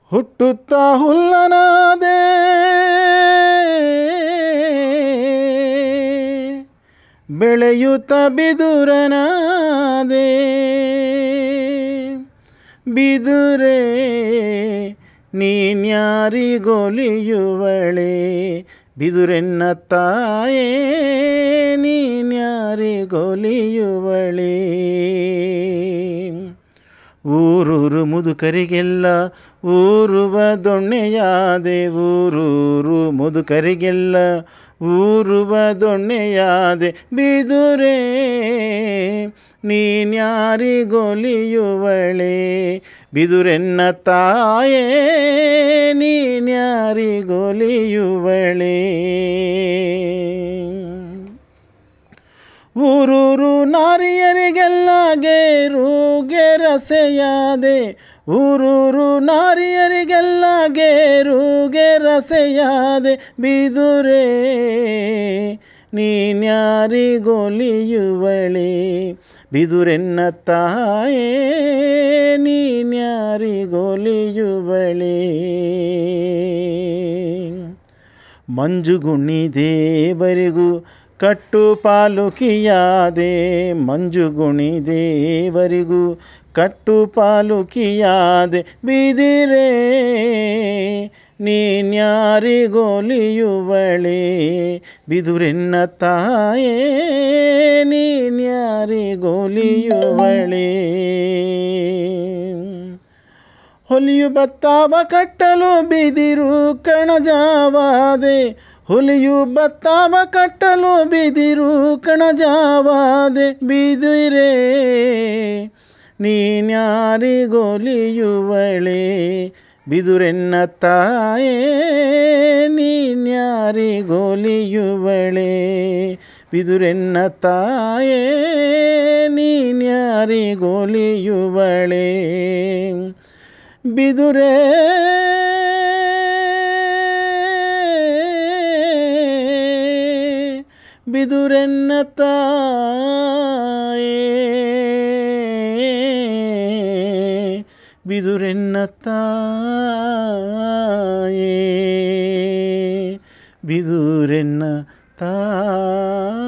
ಹುಟ್ಟುತ್ತಾ ಹುಲ್ಲನಾದೆ ಬೆಳೆಯುತ್ತ ಬಿದುರನಾದೆ ಬಿದುರೆ ನೀನ್ಯಾರಿಗೊಲಿಯುವಳೆ ಬಿದುರೆನ್ನ ತಾಯೇ ನೀನ್ಯಾರಿಗೊಲಿಯುವಳೆ ಊರೂರು ಮುದುಕರಿಗೆಲ್ಲ ಊರುವ ದೊಣ್ಣೆಯಾದೆ ಊರೂರು ಮುದುಕರಿಗೆಲ್ಲ ಊರುವ ದೊಣ್ಣೆಯಾದೆ ಬಿದುರೆ ನೀನ್ಯಾರಿಗೊಲಿಯುವಳೆ ಬಿದುರೆನ್ನ ತಾಯೇ ನೀನ್ಯಾರಿಗೊಲಿಯುವಳೆ ಊರೂರು ನಾರಿಯರಿಗೆಲ್ಲ ಗೇರುಗೆ ರಸೆಯಾದೆ ಊರೂರು ನಾರಿಯರಿಗೆಲ್ಲ ಗೇರುಗೆ ರಸೆಯಾದೆ ಬಿದುರೆ ನೀನ್ಯಾರಿಗೊಲಿಯುವಳೆ ಬಿದುರೆನ್ನ ತಾಯೇ ನೀನ್ಯಾರಿಗೊಲಿಯುವಳೆ ಮಂಜುಗುಣಿ ದೇವರಿಗೂ ಕಟ್ಟು ಪಾಲುಕಿಯಾದೆ ಮಂಜುಗುಣಿ ದೇವರಿಗೂ ಕಟ್ಟು ಪಾಲುಕಿಯಾದೆ ಬಿದಿರೆ ನೀನ್ಯಾರಿಗೊಲಿಯುವಳೆ ಬಿದುರೆನ್ನ ತಾಯೇ ನೀನ್ಯಾರಿಗೊಲಿಯುವಳೆ ಹೊಲಿಯು ಬತ್ತಾವ ಕಟ್ಟಲು ಬಿದಿರು ಕಣಜಾವಾದೆ ಹುಲಿಯು ಬತ್ತಾವ ಕಟ್ಟಲು ಬಿದಿರು ಕಣಜಾವಾದೆ ಬಿದಿರೆ ನೀನ್ಯಾರಿಗೊಲಿಯುವಳೆ ಬಿದುರೆನ್ನ ತಾಯೇ ನೀನ್ಯಾರಿಗೊಲಿಯುವಳೆ ಬಿದುರೆನ್ನ ತಾಯೇ ನೀನ್ಯಾರಿಗೊಲಿಯುವಳೆ ಬಿದುರೆ ಬಿದುರೆನ್ನ ತಾಯೇ ಬಿದುರೆನ್ನ ತಾಯೇ ಬಿದುರೆನ್ನ ತಾಯೇ